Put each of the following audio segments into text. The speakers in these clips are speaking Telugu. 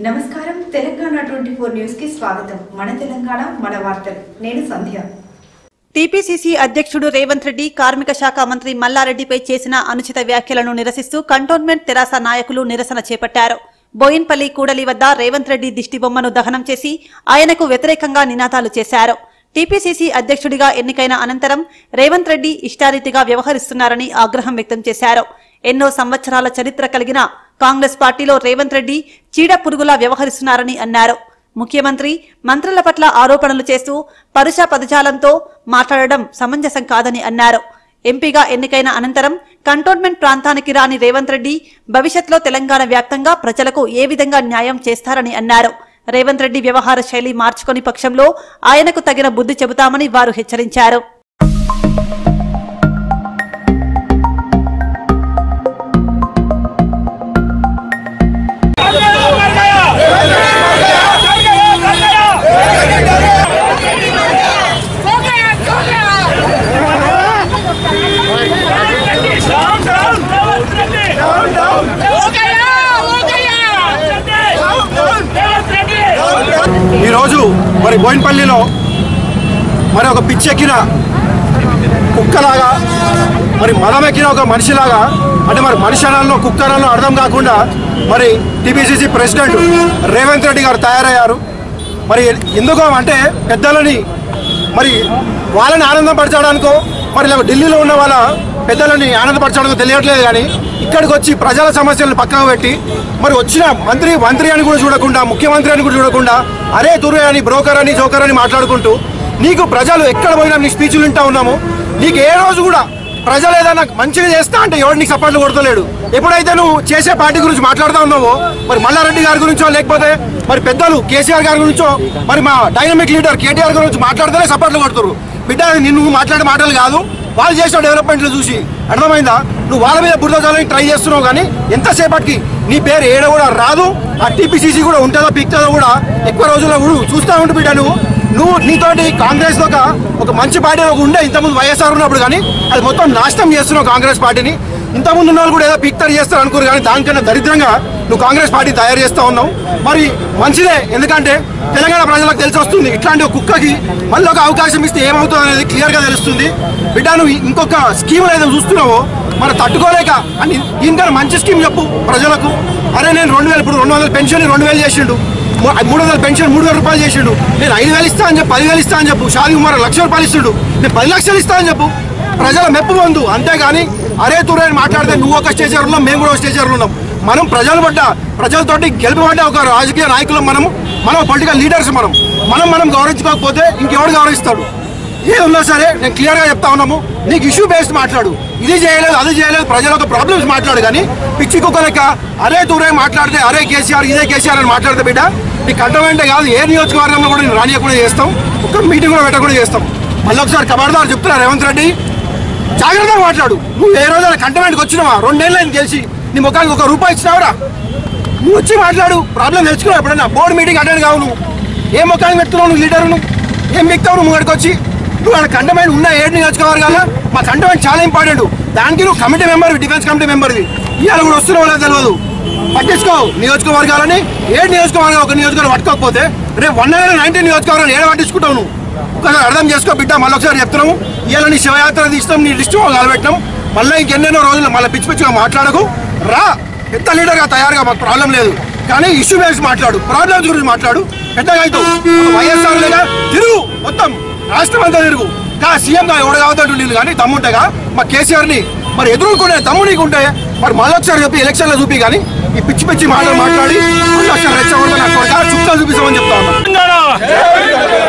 నమస్కారం తెలంగాణ ట్వంటీ ఫోర్ న్యూస్ కి స్వాగతం మన తెలంగాణ మన వార్తలు నేను సంధ్య టీపీసీసీ అధ్యక్షుడు రేవంత్ రెడ్డి కార్మిక శాఖ మంత్రి మల్లారెడ్డిపై చేసిన అనుచిత వ్యాఖ్యలను నిరసిస్తూ కంటోన్మెంట్ తెరాస నాయకులు నిరసన చేపట్టారు బోయిన్పల్లి కూడలి వద్ద రేవంత్ రెడ్డి దిష్టిబొమ్మను దహనం చేసి ఆయనకు వ్యతిరేకంగా నినాదాలు చేశారు టీపీసీసీ అధ్యక్షుడిగా ఎన్నికైన అనంతరం రేవంత్ రెడ్డి ఇష్టారీతిగా వ్యవహరిస్తున్నారని ఆగ్రహం వ్యక్తం చేశారు ఎన్నో సంవత్సరాల చరిత్ర కలిగిన కాంగ్రెస్ పార్టీలో రేవంత్ రెడ్డి చీడ పురుగులా వ్యవహరిస్తున్నారని అన్నారు ముఖ్యమంత్రి మంత్రుల పట్ల ఆరోపణలు చేస్తూ పరుష పదజాలంతో మాట్లాడడం సమంజసం కాదని అన్నారు ఎంపీగా ఎన్నికైన అనంతరం కంటోన్మెంట్ ప్రాంతానికి రాని రేవంత్ రెడ్డి భవిష్యత్లో తెలంగాణ వ్యాప్తంగా ప్రజలకు ఏ విధంగా న్యాయం చేస్తారని అన్నారు రేవంత్ రెడ్డి వ్యవహార శైలి మార్చుకొని పక్షంలో ఆయనకు తగిన బుద్ధి చెబుతామని వారు హెచ్చరించారు ఈరోజు మరి బోయినపల్లిలో మరి ఒక పిచ్చెక్కిన కుక్కలాగా మరి మదమెక్కిన ఒక మనిషిలాగా అంటే మరి మనిషి అనాలను కుక్క అనాలను అర్థం కాకుండా మరి టీపీసీసీ ప్రెసిడెంట్ రేవంత్ రెడ్డి గారు తయారయ్యారు మరి ఎందుకో అంటే పెద్దలని మరి వాళ్ళని ఆనందపరచడానికో మరి ఇలా ఢిల్లీలో ఉన్న వాళ్ళ పెద్దలని ఆనందపరచడానికి తెలియట్లేదు కానీ ఇక్కడికి వచ్చి ప్రజల సమస్యలను పక్కన పెట్టి మరి వచ్చిన మంత్రి మంత్రి అని కూడా చూడకుండా ముఖ్యమంత్రి అని కూడా చూడకుండా అరే తురే అని బ్రోకర్ అని జోకర్ అని మాట్లాడుకుంటూ నీకు ప్రజలు ఎక్కడ పోయినా నీ స్పీచ్లు వింటా ఉన్నాము నీకు ఏ రోజు కూడా ప్రజలు ఏదైనా మంచిగా చేస్తా అంటే ఎవరు నీకు సపోర్ట్లు కొడతలేడు ఎప్పుడైతే నువ్వు చేసే పార్టీ గురించి మాట్లాడుతూ ఉన్నావో మరి మల్లారెడ్డి గారి గురించో లేకపోతే మరి పెద్దలు కేసీఆర్ గారి గురించో మరి మా డైనమిక్ లీడర్ కేటీఆర్ గురించి మాట్లాడితేనే సపోర్ట్లు కొడుతున్నారు బిడ్డ అది నిన్ను మాట్లాడే మాటలు కాదు వాళ్ళు చేసిన డెవలప్మెంట్లు చూసి అర్థమైందా నువ్వు వాళ్ళ మీద బురద చల్లని ట్రై చేస్తున్నావు కానీ ఎంతసేపటికి నీ పేరు ఏడ కూడా రాదు ఆ టీపీసీసీ కూడా ఉంటుందో పిక్తుందో కూడా ఎక్కువ రోజుల్లో కూడా చూస్తూ ఉంటు బిడ్డ నువ్వు నువ్వు నీతోటి కాంగ్రెస్ ఒక ఒక మంచి పార్టీ ఒక ఉండే ఇంతకుముందు వైఎస్ఆర్ ఉన్నప్పుడు కానీ అది మొత్తం నాశనం చేస్తున్నావు కాంగ్రెస్ పార్టీని ఇంతకుముందు ఉన్న వాళ్ళు కూడా ఏదో పిక్తర్ చేస్తారు అనుకోరు కానీ దానికన్నా దరిద్రంగా నువ్వు కాంగ్రెస్ పార్టీ తయారు చేస్తూ ఉన్నావు మరి మంచిదే ఎందుకంటే తెలంగాణ ప్రజలకు తెలిసి వస్తుంది ఇట్లాంటి ఒక కుక్కకి మళ్ళీ ఒక అవకాశం ఇస్తే ఏమవుతుంది అనేది క్లియర్గా తెలుస్తుంది బిడ్డ నువ్వు ఇంకొక స్కీమ్ ఏదో చూస్తున్నావో మరి తట్టుకోలేక అని దీనికన్నా మంచి స్కీమ్ చెప్పు ప్రజలకు అరే నేను రెండు వేలు ఇప్పుడు రెండు వందల పెన్షన్ రెండు వేలు చేసిండు మూ- మూడు వందల పెన్షన్ మూడు వేల రూపాయలు చేసిండు నేను ఐదు వేలు ఇస్తా అని చెప్పు పదివేలు ఇస్తా అని చెప్పు షాది కుమార్ లక్ష రూపాయలు ఇస్తుండు నేను పది లక్షలు ఇస్తా అని చెప్పు ప్రజల మెప్పు పొందు అంతేగాని అరే తురే అని మాట్లాడితే నువ్వు ఒక స్టేజర్ ఉన్నాం మేము కూడా ఒక స్టేజర్ ఉన్నాం మనం ప్రజలు పడ్డ ప్రజలతోటి గెలుపబడ్డ ఒక రాజకీయ నాయకులు మనము మనం పొలిటికల్ లీడర్స్ మనం మనం మనం గౌరవించుకోకపోతే ఇంకెవడు గౌరవిస్తాడు ఏది ఉన్నా సరే నేను క్లియర్ గా చెప్తా ఉన్నాము నీకు ఇష్యూ బేస్డ్ మాట్లాడు ఇది చేయలేదు అది చేయలేదు ప్రజల ఒక ప్రాబ్లమ్స్ మాట్లాడు కానీ పిచ్చి కుక్క లెక్క అరే తూరే మాట్లాడితే అరే కేసీఆర్ ఇదే కేసీఆర్ అని మాట్లాడితే బిడ్డ నీకు అర్థమైంటే కాదు ఏ నియోజకవర్గంలో కూడా నేను రానియకుండా చేస్తాం ఒక్క మీటింగ్ కూడా పెట్టకుండా చేస్తాం మళ్ళీ ఒకసారి కబార్దారు చెప్తున్నా రేవంత్ రెడ్డి జాగ్రత్తగా మాట్లాడు నువ్వు ఏ రోజైనా కంటమెంట్కి వచ్చినావా రెండేళ్ళు అయింది తెలిసి నీ ముఖానికి ఒక రూపాయి ఇచ్చినావురా నువ్వు వచ్చి మాట్లాడు ప్రాబ్లం తెలుసుకున్నావు ఎప్పుడన్నా బోర్డు మీటింగ్ అటెండ్ కావు నువ్వు ఏ ముఖానికి పెట్టుకున్నావు నువ్వు లీడర్ నువ్వు ఏం మిగతావు నువ్వు ముంగడికి వచ్చి నువ్వు అక్కడ కంటమెంట్ ఉన్న ఏడు నియోజకవర్గాల మా కంటమెంట్ చాలా ఇంపార్టెంట్ దానికి నువ్వు కమిటీ మెంబర్ డిఫెన్స్ కమిటీ మెంబర్వి ఇవాళ కూడా వస్తున్నావు లేదో తెలియదు పట్టించుకో నియోజకవర్గాలని ఏడు నియోజకవర్గం ఒక నియోజకవర్గం పట్టుకోకపోతే రేపు వన్ హండ్రెడ్ నైన్టీన్ నియోజకవర్గాలు ఏడ పట్టించుకుంటావు నువ్వు ఒకసారి అర్థం చేసుకో బిడ్డ మళ్ళీ ఒకసారి చెప్తున్నాము ఇవాళ నీ శివయాత్ర తీస్తాం నీ లిస్టు నిలబెట్టినాం మళ్ళీ ఇంకెన్నెన్నో రోజులు మళ్ళీ పిచ్చి పిచ్చిగా మాట్లాడకు రా పెద్ద లీడర్గా తయారుగా మాకు ప్రాబ్లం లేదు కానీ ఇష్యూ బేస్ మాట్లాడు ప్రాబ్లమ్స్ గురించి మాట్లాడు పెద్దగా అవుతావు వైఎస్ఆర్ లేదా తిరుగు మొత్తం రాష్ట్రం అంతా తిరుగు కా సీఎంగా ఎవడు కావద్దు నీళ్ళు కానీ దమ్ముంటగా మా కేసీఆర్ని మరి ఎదుర్కొనే దమ్ము నీకుంటే మరి మళ్ళీ ఒకసారి చెప్పి ఎలక్షన్లో చూపి కానీ ఈ పిచ్చి పిచ్చి మాటలు మాట్లాడి మళ్ళీ ఒకసారి రెచ్చగొడతా నాకు కొడతా చుక్కలు చూపిస్తామని చెప్తా ఉన్నా తెలంగాణ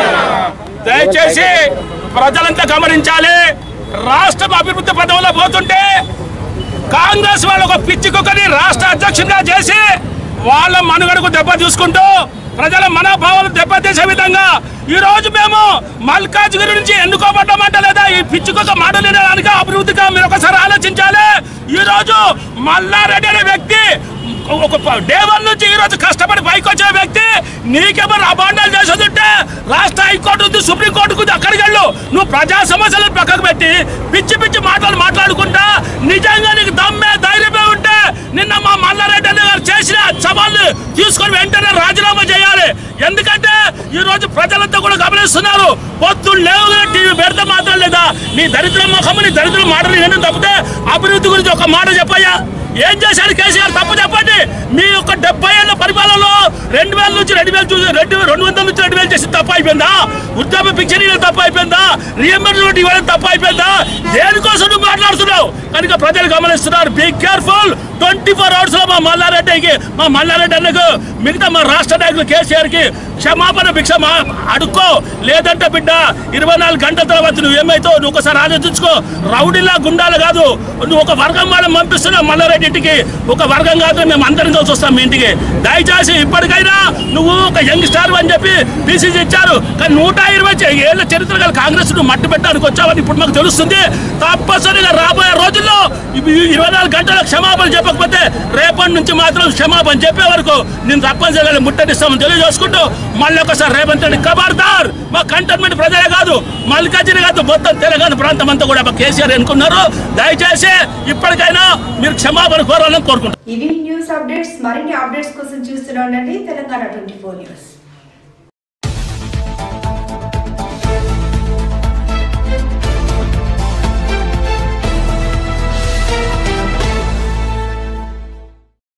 దయచేసి ప్రజలంతా గమనించాలి రాష్ట్రం అభివృద్ధి పదంలో పోతుంటే కాంగ్రెస్ వాళ్ళు ఒక పిచ్చి కుక్కని రాష్ట్ర అధ్యక్షుడిగా చేసి వాళ్ళ మనుగడకు దెబ్బ తీసుకుంటూ ప్రజల మనోభావాలు దెబ్బతీసే విధంగా ఈ రోజు మేము మల్కాజ్గిరి నుంచి ఎన్నుకోబడ్డామంట లేదా ఈ పిచ్చి కుక్క మాటలు వినడానికి అభివృద్ధిగా మీరు ఒకసారి ఆలోచించాలి ఈ రోజు మల్లారెడ్డి అనే వ్యక్తి ఒక డే వన్ నుంచి ఈ రోజు కష్టపడి పైకి వచ్చిన వ్యక్తి నీకేమో అబాండాలు చేసేదింటే రాష్ట్ర హైకోర్టు ఉంది సుప్రీంకోర్టుకు ఉంది అక్కడికి వెళ్ళు నువ్వు ప్రజా సమస్యలను పక్కకు పెట్టి పిచ్చి పిచ్చి మాటలు మాట్లాడుకుంటా నిజంగా నీకు దమ్మే ధైర్యమే ఉంటే నిన్న మా మల్లారెడ్డి అన్న గారు చేసిన సవాళ్ళు తీసుకొని వెంటనే రాజీనామా చేయాలి ఎందుకంటే ఈ రోజు ప్రజలంతా కూడా గమనిస్తున్నారు పొద్దున్న లేవు టీవీ పెడితే మాత్రం లేదా నీ దరిద్ర ముఖము నీ దరిద్ర మాటలు ఏంటో తప్పితే అభివృద్ధి గురించి ఒక మాట చెప్పయ్యా ఏం చేశారు కేసీఆర్ తప్పు చెప్పండి మీ యొక్క డెబ్బై ఏళ్ళ పరిపాలనలో రెండు వేల నుంచి రెండు వేలు చూసి రెండు రెండు వందల నుంచి రెండు వేలు చేసి తప్పు అయిపోయిందా వృద్ధాప్య పింఛన్ ఇవ్వడం తప్పు అయిపోయిందా రియంబర్స్మెంట్ ఇవ్వడం తప్పు అయిపోయిందా దేనికోసం నువ్వు మాట్లాడుతున్నావు కనుక ప్రజలు గమనిస్తున్నారు be careful twenty four hours లో మా మల్లారెడ్డికి మా మల్లారెడ్డి అన్నకు మిగతా మా రాష్ట్ర నాయకులు కేసీఆర్ కి క్షమాపణ భిక్ష మా అడుక్కో లేదంటే బిడ్డ ఇరవై నాలుగు గంటల తర్వాత నువ్వు ఏమైతావు నువ్వు ఒకసారి ఆలోచించుకో రౌడీలా గుండాలు కాదు నువ్వు ఒక వర్గం వాళ్ళని పంపిస్తున్నావు మల్లారెడ్డి ఇంటికి ఒక వర్గం కాదు మేము అందరం కలిసి వస్తాం మీ ఇంటికి దయచేసి ఇప్పటికైనా నువ్వు ఒక యంగ్ స్టార్ అని చెప్పి బీసీసీ ఇచ్చారు కానీ నూట ఇరవై చే- ఏళ్ళ చరిత్ర గల కాంగ్రెస్ నువ్వు మట్టి పెట్టడానికి వచ్చావని ఇప్పుడు మాకు తెలుస్తుంది తప్పనిసరిగా రాబోయే రోజుల్లో ఇవి ఇరవై నాలుగు గంటల క్షమాపణ చెప్పకపోతే రేపటి నుంచి మాత్రం క్షమాపణ చెప్పే వరకు నేను తప్పనిసరిగా ముట్టడిస్తామని తెలియజేసుకుంటూ మళ్ళీ ఒకసారి రేవంత్ రెడ్డి ఖబర్దార్ మా కంటోన్మెంట్ ప్రజలే కాదు మల్లికార్జున కాదు మొత్తం తెలంగాణ ప్రాంతం అంతా కూడా మా కేసీఆర్ ఎన్నుకున్నారు దయచేసి ఇప్పటికైనా మీరు క్షమాపణ కోరాలని కోరుకుంటున్నాను ఇవి న్యూస్ అప్డేట్స్ మరిన్ని అప్డేట్స్ కోసం చూస్తూనే ఉండండి తెలంగాణ ట్వంటీ ఫోర్ న్యూస్